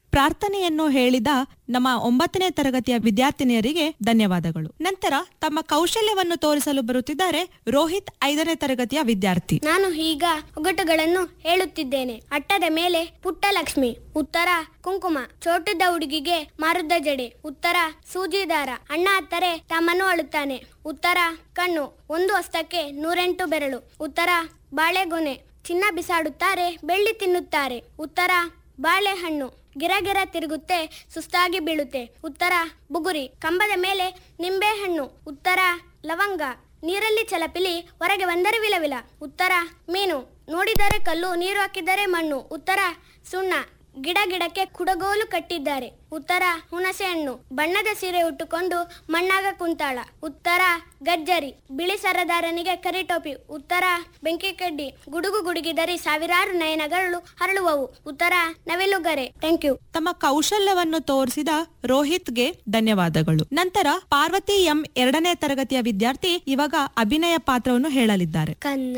ಪ್ರಾರ್ಥನೆಯನ್ನು ಹೇಳಿದ ನಮ್ಮ ಒಂಬತ್ತನೇ ತರಗತಿಯ ವಿದ್ಯಾರ್ಥಿನಿಯರಿಗೆ ಧನ್ಯವಾದಗಳು ನಂತರ ತಮ್ಮ ಕೌಶಲ್ಯವನ್ನು ತೋರಿಸಲು ಬರುತ್ತಿದ್ದಾರೆ ರೋಹಿತ್ ಐದನೇ ತರಗತಿಯ ವಿದ್ಯಾರ್ಥಿ ನಾನು ಈಗ ಒಗಟುಗಳನ್ನು ಹೇಳುತ್ತಿದ್ದೇನೆ ಅಟ್ಟದ ಮೇಲೆ ಪುಟ್ಟ ಲಕ್ಷ್ಮಿ ಉತ್ತರ ಕುಂಕುಮ ಚೋಟದ ಹುಡುಗಿಗೆ ಮಾರುದ್ದ ಜಡೆ ಉತ್ತರ ಸೂಜಿದಾರ ಅಣ್ಣ ಹತ್ತರೆ ತಮ್ಮನ್ನು ಅಳುತ್ತಾನೆ ಉತ್ತರ ಕಣ್ಣು ಒಂದು ಹಸ್ತಕ್ಕೆ ನೂರೆಂಟು ಬೆರಳು ಉತ್ತರ ಬಾಳೆಗೊನೆ ಚಿನ್ನ ಬಿಸಾಡುತ್ತಾರೆ ಬೆಳ್ಳಿ ತಿನ್ನುತ್ತಾರೆ ಉತ್ತರ ಬಾಳೆಹಣ್ಣು ಗಿರಗಿರ ತಿರುಗುತ್ತೆ ಸುಸ್ತಾಗಿ ಬೀಳುತ್ತೆ ಉತ್ತರ ಬುಗುರಿ ಕಂಬದ ಮೇಲೆ ನಿಂಬೆಹಣ್ಣು ಉತ್ತರ ಲವಂಗ ನೀರಲ್ಲಿ ಚಲಪಿಲಿ ಹೊರಗೆ ಬಂದರೆ ವಿಲವಿಲ ಉತ್ತರ ಮೀನು ನೋಡಿದರೆ ಕಲ್ಲು ನೀರು ಹಾಕಿದರೆ ಮಣ್ಣು ಉತ್ತರ ಸುಣ್ಣ ಗಿಡ ಗಿಡಕ್ಕೆ ಕುಡಗೋಲು ಕಟ್ಟಿದ್ದಾರೆ ಉತ್ತರ ಹುಣಸೆ ಹಣ್ಣು ಬಣ್ಣದ ಸೀರೆ ಉಟ್ಟುಕೊಂಡು ಮಣ್ಣಾಗ ಕುಂತಾಳ ಉತ್ತರ ಗಜ್ಜರಿ ಬಿಳಿ ಸರದಾರನಿಗೆ ಕರಿ ಟೋಪಿ ಉತ್ತರ ಬೆಂಕಿ ಕಡ್ಡಿ ಗುಡುಗು ಗುಡುಗಿದರೆ ಸಾವಿರಾರು ನಯನಗಳು ಹರಳುವವು ಉತ್ತರ ನವಿಲುಗರೆ ಥ್ಯಾಂಕ್ ಯು ತಮ್ಮ ಕೌಶಲ್ಯವನ್ನು ತೋರಿಸಿದ ರೋಹಿತ್ಗೆ ಧನ್ಯವಾದಗಳು ನಂತರ ಪಾರ್ವತಿ ಎಂ ಎರಡನೇ ತರಗತಿಯ ವಿದ್ಯಾರ್ಥಿ ಇವಾಗ ಅಭಿನಯ ಪಾತ್ರವನ್ನು ಹೇಳಲಿದ್ದಾರೆ ಕನ್ನ